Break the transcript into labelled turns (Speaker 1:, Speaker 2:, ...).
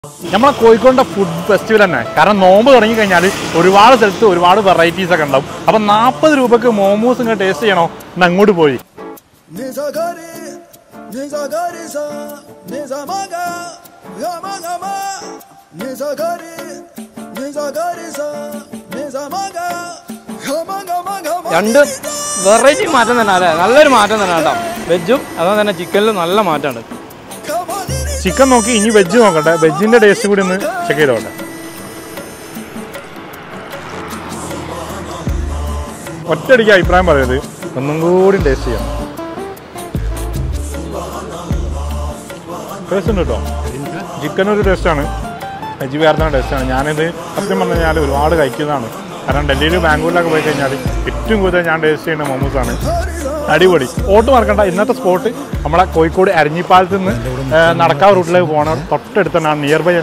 Speaker 1: നമ്മളെ കോഴിക്കോടിന്റെ food festival തന്നെ കാരണം നോമ്പ് തുടങ്ങി കഴിഞ്ഞാൽ ഒരുപാട് സ്ഥലത്ത് ഒരുപാട് വെറൈറ്റീസ് ഒക്കെ ഉണ്ടാവും അപ്പൊ നാൽപ്പത് രൂപക്ക് മോമോസ് ഇങ്ങനെ ടേസ്റ്റ് ചെയ്യണോ എന്ന് അങ്ങോട്ട് പോയി
Speaker 2: Nizagari, Nizagari sa, Nizamaga, Gama Gama, Nizagari, Nizagari sa, Nizamaga, Gama Gama Gama.
Speaker 3: രണ്ട് വെറൈറ്റി മാറ്റം തന്നെ അല്ലേ നല്ലൊരു മാറ്റം തന്നെ കേട്ടോ വെജും അതുപോലെ തന്നെ ചിക്കനിലും നല്ല മാറ്റമുണ്ട്
Speaker 1: ചിക്കൻ നോക്കി ഇനി വെജ് നോക്കട്ടെ വെജിന്റെ ടേസ്റ്റ് കൂടി ഒന്ന് ചെക്ക് ചെയ്തോട്ടെ ഒറ്റയടിക്ക് അഭിപ്രായം പറയത് ഒന്നും കൂടി ടേസ്റ്റ് ചെയ്യാം ടേസ്റ്റ് ഉണ്ട് കേട്ടോ ചിക്കൻ ഒരു ടേസ്റ്റാണ് വെജ് വേറെ തന്നെ ടേസ്റ്റാണ് ഞാനിത് സത്യം പറഞ്ഞു കഴിഞ്ഞാൽ ഒരുപാട് കഴിക്കുന്നതാണ് കാരണം ഡൽഹിയിൽ ബാംഗ്ലൂരിലൊക്കെ പോയി കഴിഞ്ഞാൽ ഏറ്റവും കൂടുതൽ ഞാൻ ടേസ്റ്റ് ചെയ്യുന്ന മോമോസാണ് അടിപൊളി ഓട്ട് മറക്കണ്ട ഇന്നത്തെ സ്പോട്ട് നമ്മളെ കോഴിക്കോട് അരിഞ്ഞിപ്പാലത്ത് നിന്ന് നടക്കാവ് റൂട്ടിലേക്ക് പോകണം തൊട്ടടുത്ത് തന്നെയാണ് നിയർ ബൈ